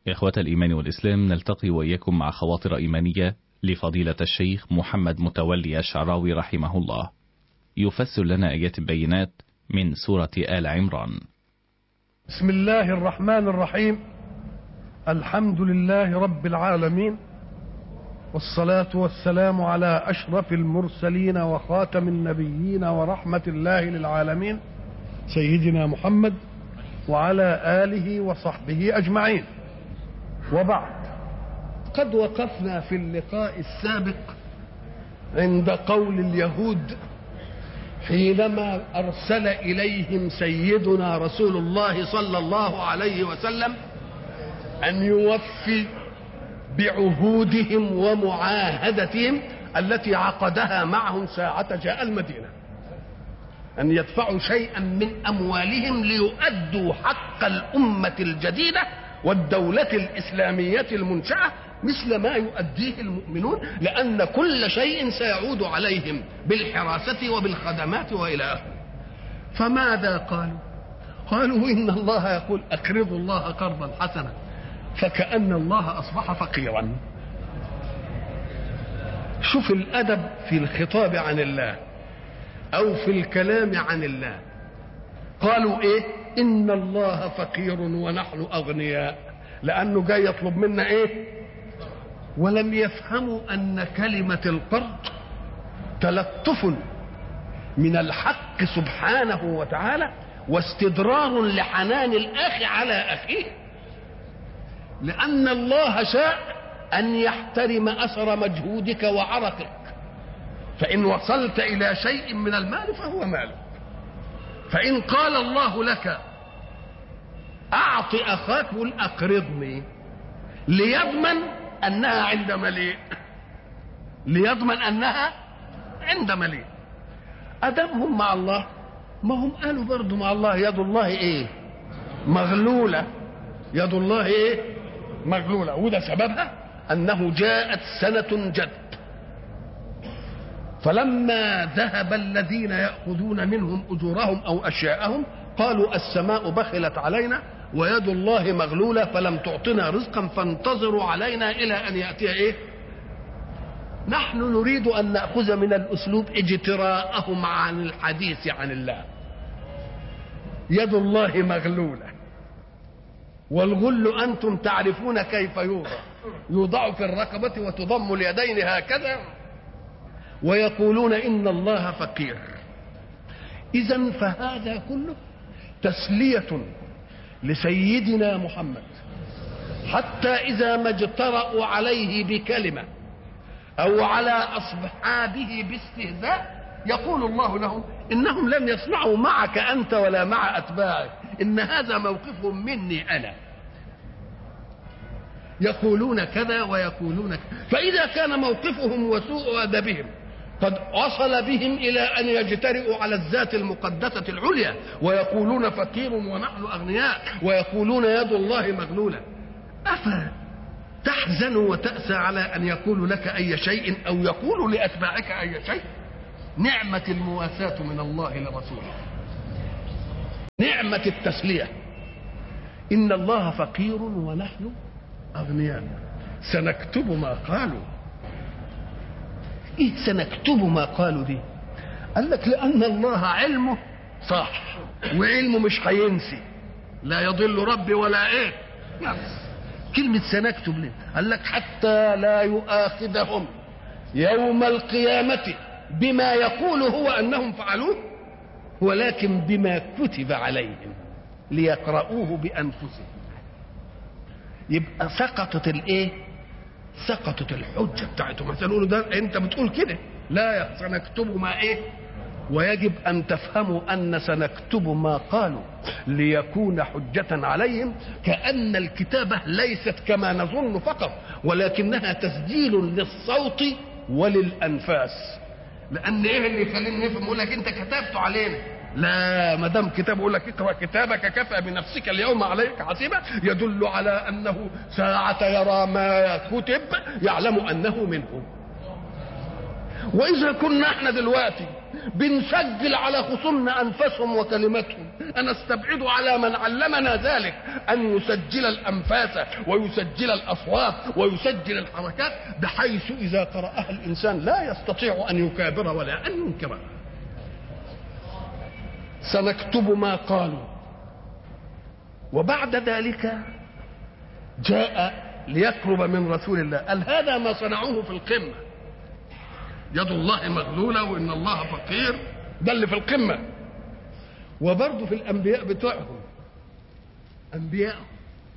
إخوة الإيمان والإسلام نلتقي وإياكم مع خواطر إيمانية لفضيلة الشيخ محمد متولي الشعراوي رحمه الله يفسر لنا آيات البينات من سورة آل عمران بسم الله الرحمن الرحيم الحمد لله رب العالمين والصلاة والسلام على أشرف المرسلين وخاتم النبيين ورحمة الله للعالمين سيدنا محمد وعلى آله وصحبه أجمعين وبعد قد وقفنا في اللقاء السابق عند قول اليهود حينما ارسل اليهم سيدنا رسول الله صلى الله عليه وسلم ان يوفي بعهودهم ومعاهدتهم التي عقدها معهم ساعة جاء المدينة أن يدفعوا شيئا من أموالهم ليؤدوا حق الأمة الجديدة والدولة الإسلامية المنشأة مثل ما يؤديه المؤمنون لأن كل شيء سيعود عليهم بالحراسة وبالخدمات وإلى آخره فماذا قالوا قالوا إن الله يقول أقرضوا الله قرضا حسنا فكأن الله أصبح فقيرا شوف الأدب في الخطاب عن الله أو في الكلام عن الله قالوا إيه إن الله فقير ونحن أغنياء لأنه جاي يطلب منا إيه ولم يفهموا أن كلمة القرض تلطف من الحق سبحانه وتعالى واستدرار لحنان الأخ على أخيه لأن الله شاء أن يحترم أثر مجهودك وعرقك فإن وصلت إلى شيء من المال فهو مالك فإن قال الله لك أعط أخاك قل أقرضني ليضمن أنها عند مليء ليضمن أنها عند مليء أدبهم مع الله ما هم قالوا برضو مع الله يد الله إيه مغلولة يد الله إيه مغلولة وده سببها أنه جاءت سنة جد فلما ذهب الذين يأخذون منهم أجورهم أو أشياءهم قالوا السماء بخلت علينا ويد الله مغلولة فلم تعطنا رزقا فانتظروا علينا إلى أن يأتي إيه نحن نريد أن نأخذ من الأسلوب اجتراءهم عن الحديث عن الله يد الله مغلولة والغل أنتم تعرفون كيف يوضع يوضع في الرقبة وتضم اليدين هكذا ويقولون إن الله فقير إذا فهذا كله تسلية لسيدنا محمد حتى إذا ما اجترأوا عليه بكلمة أو على أصحابه باستهزاء يقول الله لهم إنهم لم يصنعوا معك أنت ولا مع أتباعك إن هذا موقفهم مني أنا يقولون كذا ويقولون كذا فإذا كان موقفهم وسوء أدبهم قد وصل بهم إلى أن يجترئوا على الذات المقدسة العليا ويقولون فقير ونحن أغنياء ويقولون يد الله مغلولة أفا تحزن وتأسى على أن يقول لك أي شيء أو يقول لأتباعك أي شيء نعمة المواساة من الله لرسوله نعمة التسلية إن الله فقير ونحن أغنياء سنكتب ما قالوا إيه سنكتب ما قالوا دي قال لك لأن الله علمه صح وعلمه مش هينسي لا يضل ربي ولا إيه يس. كلمة سنكتب ليه قال لك حتى لا يؤاخذهم يوم القيامة بما يقول هو أنهم فعلوه ولكن بما كتب عليهم ليقرؤوه بأنفسهم يبقى سقطت الايه سقطت الحجة بتاعتهم مثلا يقولوا ده انت بتقول كده لا سنكتب ما ايه ويجب ان تفهموا ان سنكتب ما قالوا ليكون حجة عليهم كأن الكتابة ليست كما نظن فقط ولكنها تسجيل للصوت وللأنفاس لأن إيه اللي يخلينا نفهم يقول لك أنت كتبته علينا لا ما دام كتاب يقول لك اقرا كتابك كفى بنفسك اليوم عليك حسيبا يدل على انه ساعة يرى ما كتب يعلم انه منه واذا كنا احنا دلوقتي بنسجل على خصومنا انفسهم وكلماتهم انا استبعد على من علمنا ذلك ان يسجل الانفاس ويسجل الاصوات ويسجل الحركات بحيث اذا قراها الانسان لا يستطيع ان يكابر ولا ان ينكرها سنكتب ما قالوا وبعد ذلك جاء ليقرب من رسول الله قال هذا ما صنعوه في القمة يد الله مغلولة وإن الله فقير ده اللي في القمة وبرضه في الأنبياء بتوعهم أنبياءهم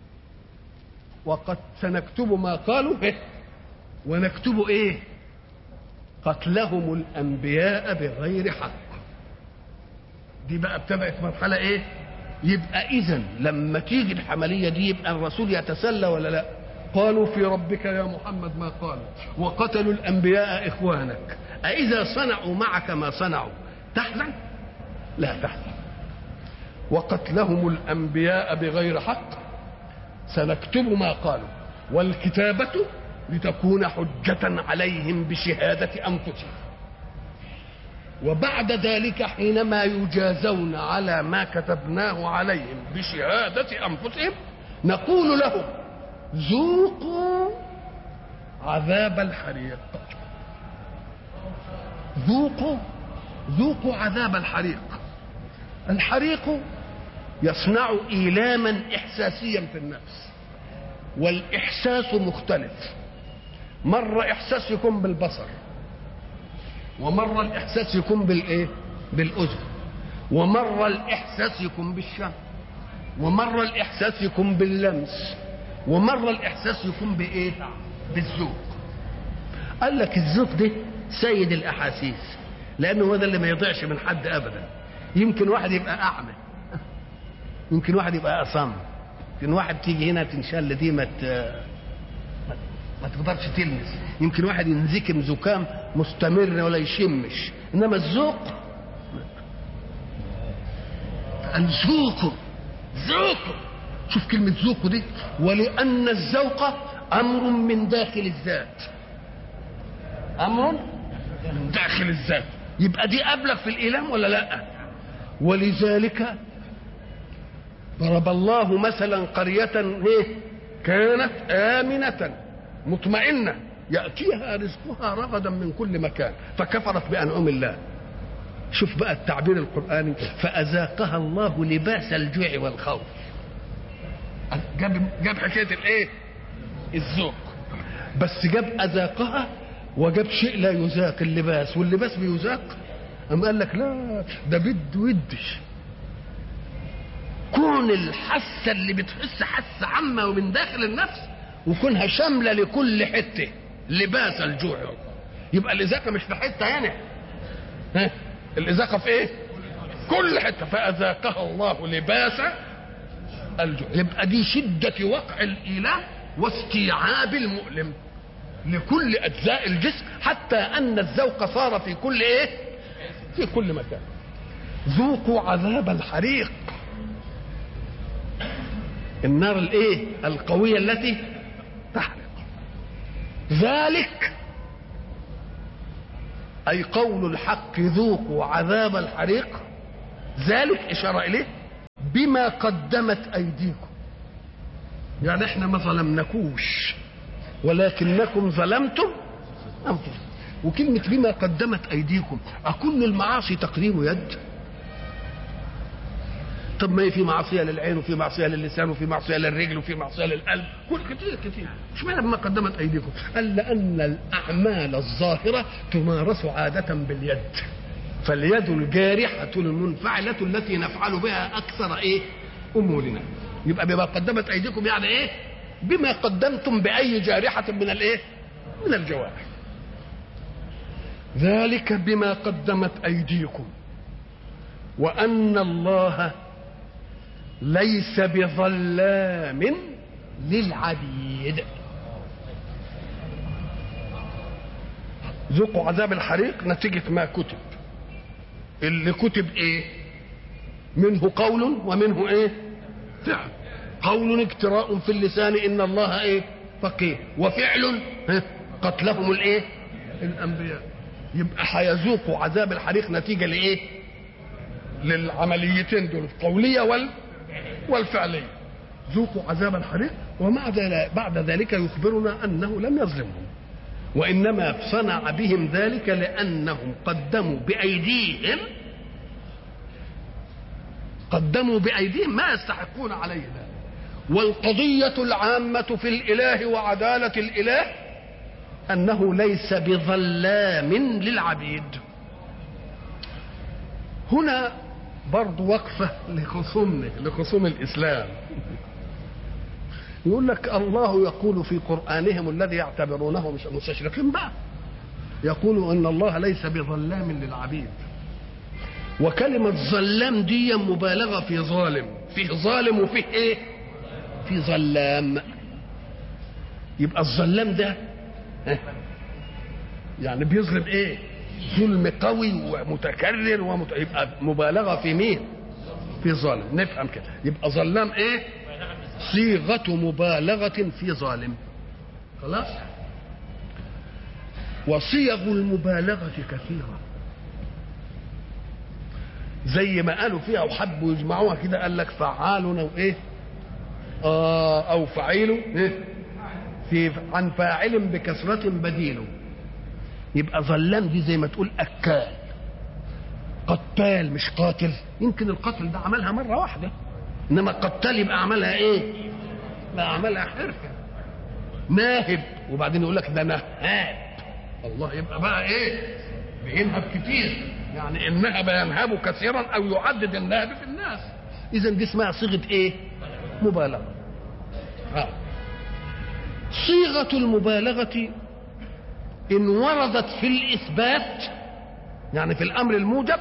وقد سنكتب ما قالوا ونكتب إيه قتلهم الأنبياء بغير حق دي بقى ابتدأت مرحلة إيه يبقى إذا لما تيجي الحملية دي يبقى الرسول يتسلى ولا لا قالوا في ربك يا محمد ما قالوا وقتلوا الأنبياء إخوانك أإذا صنعوا معك ما صنعوا تحزن لا تحزن وقتلهم الأنبياء بغير حق سنكتب ما قالوا والكتابة لتكون حجة عليهم بشهادة أنفسهم وبعد ذلك حينما يجازون على ما كتبناه عليهم بشهادة أنفسهم نقول لهم ذوقوا عذاب الحريق ذوقوا ذوقوا عذاب الحريق الحريق يصنع إيلاما إحساسيا في النفس والإحساس مختلف مرة إحساس يكون بالبصر ومرة الإحساس يكون بالإيه؟ بالأذن ومرة الإحساس يكون بالشم ومرة الإحساس يكون باللمس ومرة الإحساس يكون بإيه؟ بالذوق قال لك الذوق ده سيد الأحاسيس لأنه هو ده اللي ما يضيعش من حد أبدا يمكن واحد يبقى أعمى يمكن واحد يبقى أصم يمكن واحد تيجي هنا تنشل دي ما ما تقدرش تلمس يمكن واحد ينزكم زكام مستمر ولا يشمش انما الذوق الذوق ذوق شوف كلمة ذوق دي ولأن الذوق أمر من داخل الذات أمر من داخل الذات يبقى دي أبلغ في الإيلام ولا لا ولذلك ضرب الله مثلا قرية ايه كانت آمنة مطمئنة يأتيها رزقها رغدا من كل مكان فكفرت بأنعم الله شوف بقى التعبير القرآني فأذاقها الله لباس الجوع والخوف جاب جاب حكاية الايه الذوق بس جاب أذاقها وجاب شيء لا يذاق اللباس واللباس بيذاق أم قال لك لا ده بد ودش كون الحاسة اللي بتحس حاسة عامة ومن داخل النفس وكونها شامله لكل حته لباس الجوع يبقى الازاقه مش في حته هنا ها الازاقه في ايه كل حته فاذاقها الله لباس الجوع يبقى دي شده وقع الاله واستيعاب المؤلم لكل اجزاء الجسم حتى ان الذوق صار في كل ايه في كل مكان ذوقوا عذاب الحريق النار الايه القويه التي تحرق ذلك أي قول الحق ذوقوا عذاب الحريق ذلك إشارة إليه بما قدمت أيديكم يعني احنا ما ظلمناكوش ولكنكم ظلمتم أنفسكم وكلمة بما قدمت أيديكم أكل المعاصي تقديم يد طب ما هي في معصيه للعين وفي معصيه للسان وفي معصيه للرجل وفي معصيه للقلب كل كتير كتير مش معنى بما قدمت ايديكم قال لان الاعمال الظاهره تمارس عاده باليد فاليد الجارحه المنفعله التي نفعل بها اكثر ايه امورنا يبقى بما قدمت ايديكم يعني ايه بما قدمتم باي جارحه من الايه من الجوارح ذلك بما قدمت ايديكم وان الله ليس بظلام للعبيد ذوقوا عذاب الحريق نتيجة ما كتب اللي كتب ايه منه قول ومنه ايه فعل قول اجتراء في اللسان ان الله ايه فقير وفعل قتلهم الايه الانبياء يبقى هيذوقوا عذاب الحريق نتيجه لايه للعمليتين دول القوليه وال والفعليه ذوقوا عذاب الحريق ومع ذلك بعد ذلك يخبرنا انه لم يظلمهم وانما صنع بهم ذلك لانهم قدموا بايديهم قدموا بايديهم ما يستحقون عليه ذلك والقضيه العامه في الاله وعداله الاله انه ليس بظلام للعبيد هنا برضو وقفه لخصوم لخصوم الاسلام يقول لك الله يقول في قرآنهم الذي يعتبرونه مش مستشرقين بقى يقول ان الله ليس بظلام للعبيد وكلمة ظلام دي مبالغة في ظالم فيه ظالم وفيه ايه في ظلام يبقى الظلام ده ها؟ يعني بيظلم ايه ظلم قوي ومتكرر ومت... يبقى مبالغة في مين في ظالم نفهم كده يبقى ظلام ايه صيغة مبالغة في ظالم خلاص وصيغ المبالغة كثيرة زي ما قالوا فيها وحبوا يجمعوها كده قال لك فعال او ايه آه او فعيل إيه؟ في عن فاعل بكثرة بديل يبقى ظلام دي زي ما تقول اكال قتال مش قاتل يمكن القتل ده عملها مرة واحدة انما قتال يبقى عملها ايه لا عملها حرفة ناهب وبعدين يقول لك ده نهاب الله يبقى بقى ايه بينهب كتير يعني النهب ينهب كثيرا او يعدد النهب في الناس اذا دي اسمها صيغه ايه مبالغه آه. صيغه المبالغه ان وردت في الاثبات يعني في الامر الموجب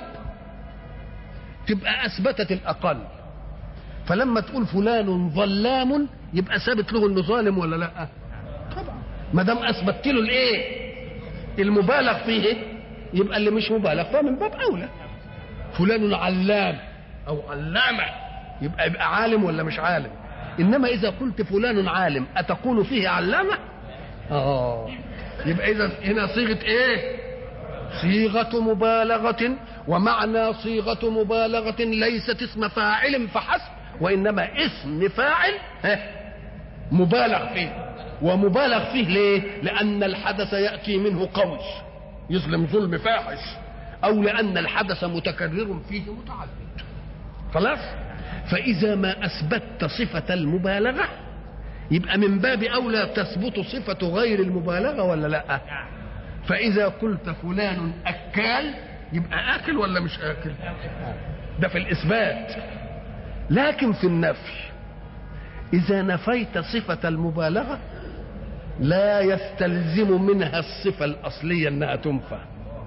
تبقى اثبتت الاقل فلما تقول فلان ظلام يبقى ثابت له انه ظالم ولا لا طبعا ما دام اثبتت له الايه المبالغ فيه يبقى اللي مش مبالغ فمن باب اولى فلان علام او علامه يبقى يبقى عالم ولا مش عالم انما اذا قلت فلان عالم اتقول فيه علامه اه يبقى اذا هنا صيغه ايه صيغه مبالغه ومعنى صيغه مبالغه ليست اسم فاعل فحسب وانما اسم فاعل مبالغ فيه ومبالغ فيه ليه لان الحدث ياتي منه قوي يظلم ظلم فاحش او لان الحدث متكرر فيه متعدد خلاص فاذا ما اثبتت صفه المبالغه يبقى من باب اولى تثبت صفه غير المبالغه ولا لا فاذا قلت فلان اكال يبقى اكل ولا مش اكل ده في الاثبات لكن في النفي اذا نفيت صفه المبالغه لا يستلزم منها الصفة الأصلية أنها تنفى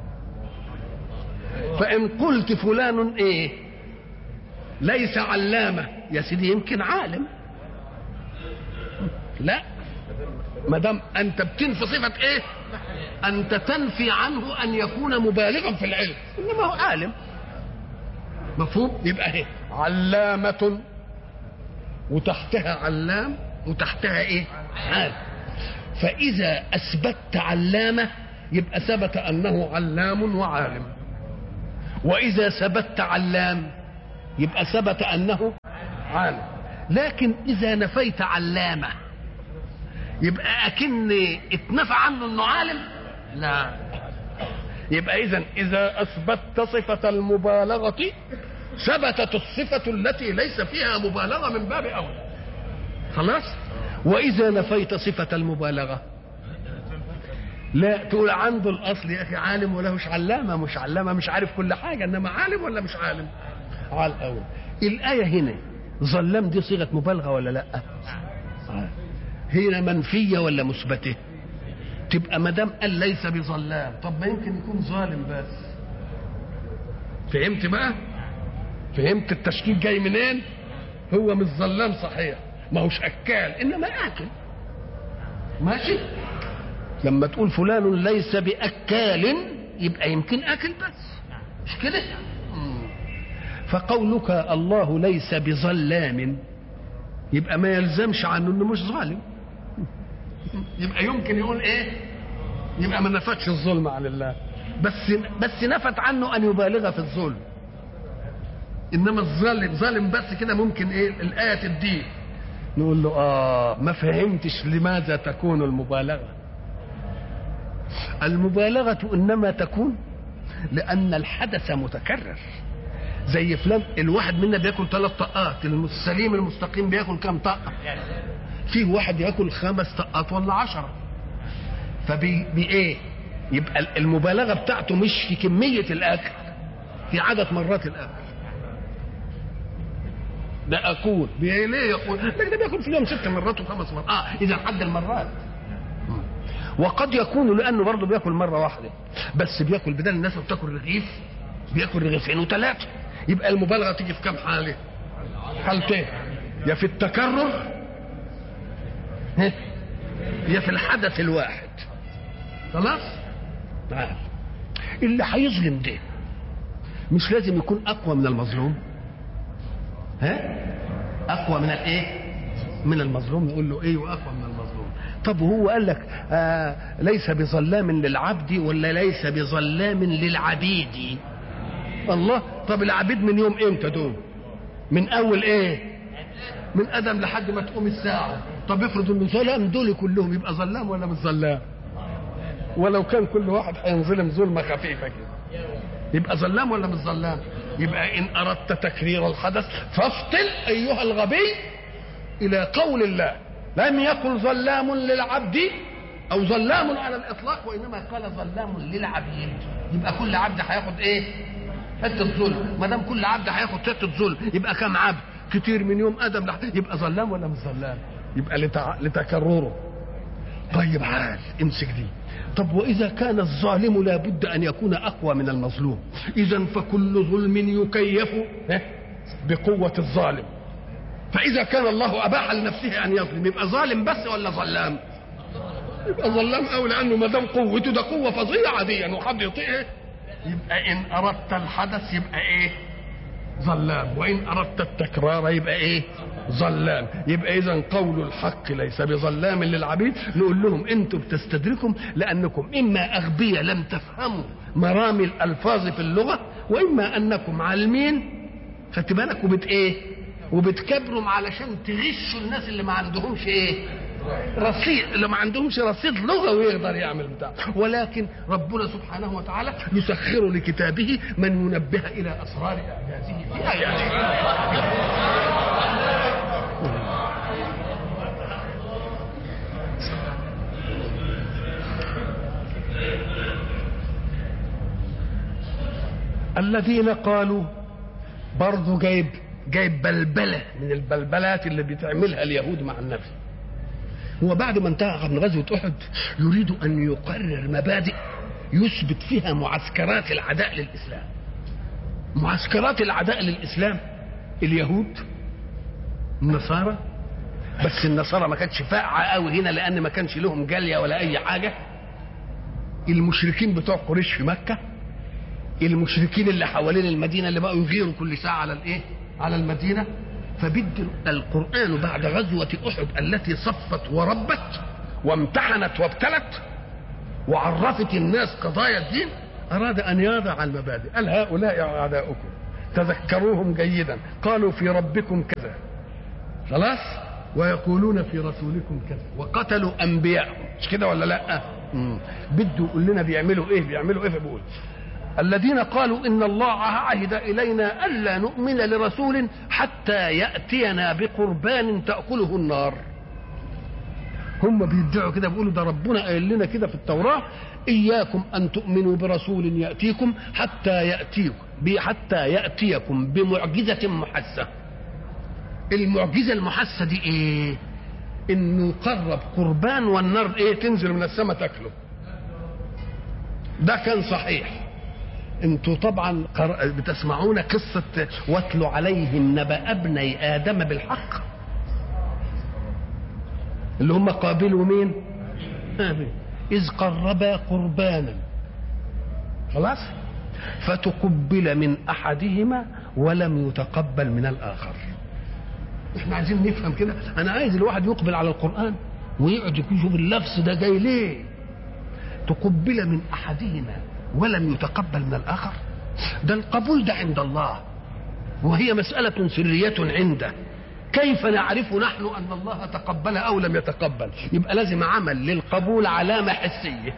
فإن قلت فلان إيه ليس علامة يا سيدي يمكن عالم لا ما دام أنت بتنفي صفة إيه أنت تنفي عنه أن يكون مبالغا في العلم إنما هو عالم مفهوم يبقى إيه علامة وتحتها علام وتحتها إيه عالم فإذا أثبتت علامة يبقى ثبت أنه علام وعالم وإذا ثبت علام يبقى ثبت أنه عالم لكن إذا نفيت علامة يبقى أكن اتنفى عنه أنه عالم لا يبقى إذا إذا أثبتت صفة المبالغة ثبتت الصفة التي ليس فيها مبالغة من باب أولى خلاص واذا نفيت صفه المبالغه لا تقول عنده الاصل يا اخي عالم ولا مش علامه مش علامه مش عارف كل حاجه انما عالم ولا مش عالم على الاول الايه هنا ظلام دي صيغه مبالغه ولا لا هنا منفيه ولا مثبته تبقى ما دام قال ليس بظلام طب ما يمكن يكون ظالم بس فهمت بقى فهمت التشكيل جاي منين هو مش ظلام صحيح ما هوش اكال انما اكل ماشي لما تقول فلان ليس باكال يبقى يمكن اكل بس مش كده فقولك الله ليس بظلام يبقى ما يلزمش عنه انه مش ظالم يبقى يمكن يقول ايه يبقى ما نفتش الظلم عن الله بس بس نفت عنه ان يبالغ في الظلم انما الظالم ظالم بس كده ممكن ايه الايه تديه نقول له اه ما فهمتش لماذا تكون المبالغه المبالغه انما تكون لان الحدث متكرر زي فلان الواحد منا بياكل ثلاث طقات السليم المستقيم بياكل كام طقه فيه واحد ياكل خمس طقات ولا عشرة فبي بي ايه يبقى المبالغه بتاعته مش في كميه الاكل في عدد مرات الاكل ده اكون بي ليه يقول لكن ده بياكل في اليوم ست مرات وخمس مرات اه اذا عد المرات وقد يكون لانه برضه بياكل مره واحده بس بياكل بدل الناس اللي بتاكل رغيف بياكل رغيفين وثلاثه يبقى المبالغه تيجي في كام حاله حالتين يا في التكرر يا في الحدث الواحد خلاص تعال اللي هيظلم ده مش لازم يكون اقوى من المظلوم ها اقوى من الايه من المظلوم يقول له ايه واقوى من المظلوم طب هو قال لك آه ليس بظلام للعبد ولا ليس بظلام للعبيد الله طب العبيد من يوم امتى دول من اول ايه من ادم لحد ما تقوم الساعه طب افرض انه ظلام دول كلهم يبقى ظلام ولا مش ظلام ولو كان كل واحد هينظلم ظلمه خفيفه كده يبقى ظلام ولا مش ظلام يبقى ان اردت تكرير الحدث فافطن ايها الغبي الى قول الله لم يقل ظلام للعبد او ظلام على الاطلاق وانما قال ظلام للعبيد يبقى كل عبد هياخد ايه حته ظلم ما دام كل عبد هياخد حته ظلم يبقى كم عبد كتير من يوم ادم لحد يبقى ظلام ولا مش ظلام يبقى لتع... لتكرره طيب عال امسك دي طب واذا كان الظالم لابد ان يكون اقوى من المظلوم اذا فكل ظلم يكيف بقوه الظالم فاذا كان الله اباح لنفسه ان يظلم يبقى ظالم بس ولا ظلام يبقى ظلام قوي لانه ما دام قوته ده قوه فظيعه دي وحد يطيعه يبقى ان اردت الحدث يبقى ايه ظلام وان اردت التكرار يبقى ايه ظلام يبقى اذا قول الحق ليس بظلام للعبيد نقول لهم انتم بتستدركم لانكم اما اغبياء لم تفهموا مرامي الالفاظ في اللغه واما انكم عالمين خدت بالك وبت ايه وبتكبروا علشان تغشوا الناس اللي ما عندهمش ايه رصيد اللي ما عندهمش رصيد لغوي يقدر يعمل بتاع ولكن ربنا سبحانه وتعالى يسخر لكتابه من ينبه الى اسرار اعجازه في اياته الذين قالوا برضه جايب جايب بلبله من البلبلات اللي بتعملها اليهود مع النبي هو بعد ما انتهى من غزوه احد يريد ان يقرر مبادئ يثبت فيها معسكرات العداء للاسلام معسكرات العداء للاسلام اليهود النصارى بس النصارى ما كانتش فاقعه قوي هنا لان ما كانش لهم جاليه ولا اي حاجه المشركين بتوع قريش في مكه المشركين اللي حوالين المدينه اللي بقوا يغيروا كل ساعه على الايه على المدينه فبد القرآن بعد غزوة أحد التي صفت وربت وامتحنت وابتلت وعرفت الناس قضايا الدين أراد أن يضع المبادئ قال هؤلاء أعداؤكم تذكروهم جيدا قالوا في ربكم كذا خلاص ويقولون في رسولكم كذا وقتلوا أنبياءهم مش كده ولا لا بده يقول لنا بيعملوا ايه بيعملوا ايه فبقول الذين قالوا ان الله عهد الينا الا نؤمن لرسول حتى ياتينا بقربان تاكله النار هم بيدعوا كده بيقولوا ده ربنا قايل لنا كده في التوراه اياكم ان تؤمنوا برسول ياتيكم حتى ياتيكم حتى ياتيكم بمعجزه محسه المعجزه المحسه دي ايه انه يقرب قربان والنار ايه تنزل من السماء تاكله ده كان صحيح انتوا طبعا بتسمعون قصة واتلوا عليهم نبأ ابني آدم بالحق اللي هم قابلوا مين آمين إذ قربا قربانا خلاص فتقبل من أحدهما ولم يتقبل من الآخر احنا عايزين نفهم كده انا عايز الواحد يقبل على القرآن ويقعد يشوف اللفظ ده جاي ليه تقبل من أحدهما ولم يتقبل من الآخر ده القبول ده عند الله وهي مسألة سرية عنده كيف نعرف نحن أن الله تقبل أو لم يتقبل يبقى لازم عمل للقبول علامة حسية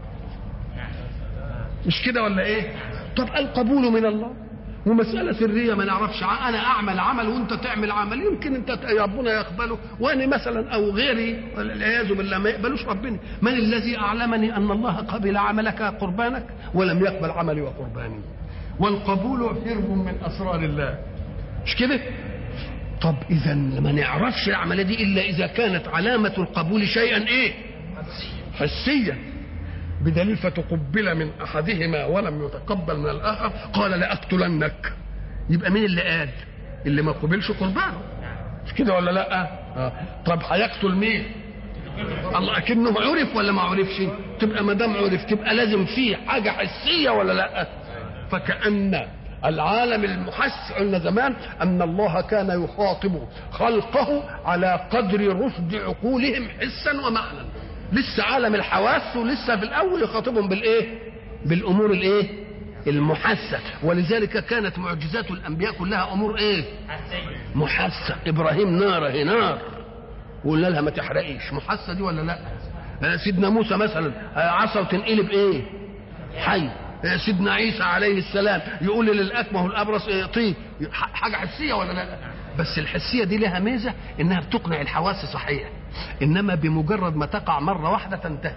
مش كده ولا ايه طب القبول من الله ومسألة سرية ما نعرفش أنا أعمل عمل وأنت تعمل عمل يمكن أنت ربنا يقبله وأنا مثلا أو غيري والعياذ بالله ما يقبلوش ربنا من الذي أعلمني أن الله قبل عملك قربانك ولم يقبل عملي وقرباني والقبول سر من أسرار الله مش كده طب إذا ما نعرفش العملية دي إلا إذا كانت علامة القبول شيئا إيه حسيا بدليل فتقبل من احدهما ولم يتقبل من الاخر قال لاقتلنك يبقى مين اللي قال اللي ما قبلش قربانه مش كده ولا لا آه. طب هيقتل مين الله اكنه عرف ولا ما عرفش تبقى ما دام عرف تبقى لازم فيه حاجه حسيه ولا لا فكان العالم المحس قلنا زمان ان الله كان يخاطب خلقه على قدر رشد عقولهم حسا ومعنى لسه عالم الحواس ولسه في الاول يخاطبهم بالايه بالامور الايه المحسه ولذلك كانت معجزات الانبياء كلها امور ايه محسه ابراهيم نار هي نار وقلنا لها ما تحرقيش محسه دي ولا لا آه سيدنا موسى مثلا آه عصا وتنقلب ايه حي آه سيدنا عيسى عليه السلام يقول للاكمه والابرص إيه طيب حاجه حسيه ولا لا بس الحسيه دي لها ميزه انها بتقنع الحواس صحيح انما بمجرد ما تقع مره واحده تنتهي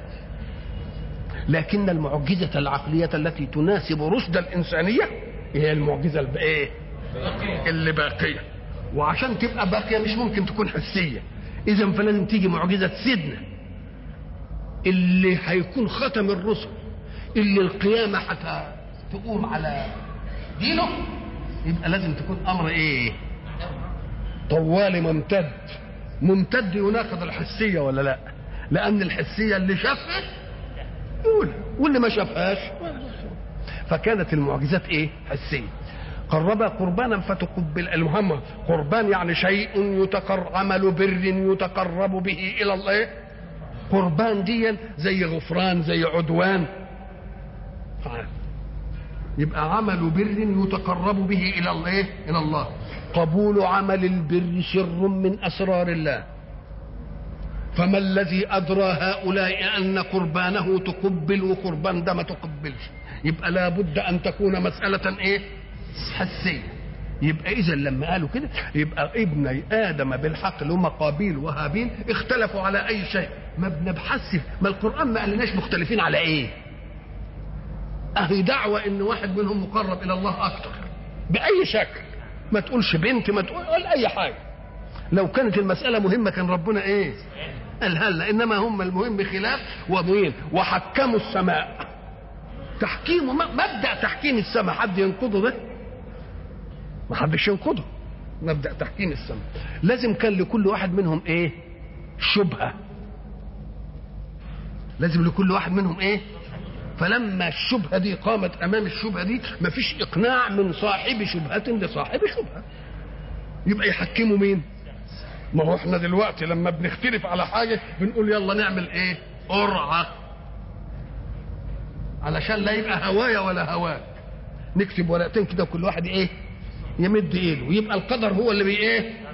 لكن المعجزه العقليه التي تناسب رشد الانسانيه هي المعجزه الايه اللي باقيه وعشان تبقى باقيه مش ممكن تكون حسيه اذا فلازم تيجي معجزه سيدنا اللي هيكون ختم الرسل اللي القيامه حتى تقوم على دينه يبقى لازم تكون امر ايه طوال ممتد ممتد يناقض الحسيه ولا لا لان الحسيه اللي شافها يقول واللي ما شافهاش فكانت المعجزات ايه حسيه قرب قربانا فتقبل المهم قربان يعني شيء يتقر عمل بر يتقرب به الى الله قربان دي زي غفران زي عدوان يبقى عمل بر يتقرب به الى الله الى الله قبول عمل البر سر من اسرار الله فما الذي ادرى هؤلاء ان قربانه تقبل وقربان ده ما تقبلش يبقى لابد ان تكون مساله ايه حسيه يبقى اذا لما قالوا كده يبقى ابني ادم بالحق اللي هم قابيل وهابيل اختلفوا على اي شيء ما بنبحث ما القران ما قالناش مختلفين على ايه اهي دعوه ان واحد منهم مقرب الى الله اكتر باي شكل ما تقولش بنت ما تقول قول اي حاجه لو كانت المساله مهمه كان ربنا ايه قالها لنا انما هم المهم خلاف ومين وحكموا السماء تحكيم مبدا تحكيم السماء حد ينقضه ده ما حدش ينقضه مبدا تحكيم السماء لازم كان لكل واحد منهم ايه شبهه لازم لكل واحد منهم ايه فلما الشبهه دي قامت امام الشبهه دي مفيش اقناع من صاحب شبهه لصاحب شبهه يبقى يحكموا مين ما هو احنا دلوقتي لما بنختلف على حاجه بنقول يلا نعمل ايه قرعه علشان لا يبقى هوايا ولا هواك نكتب ورقتين كده كل واحد ايه يمد ايده ويبقى القدر هو اللي بي ايه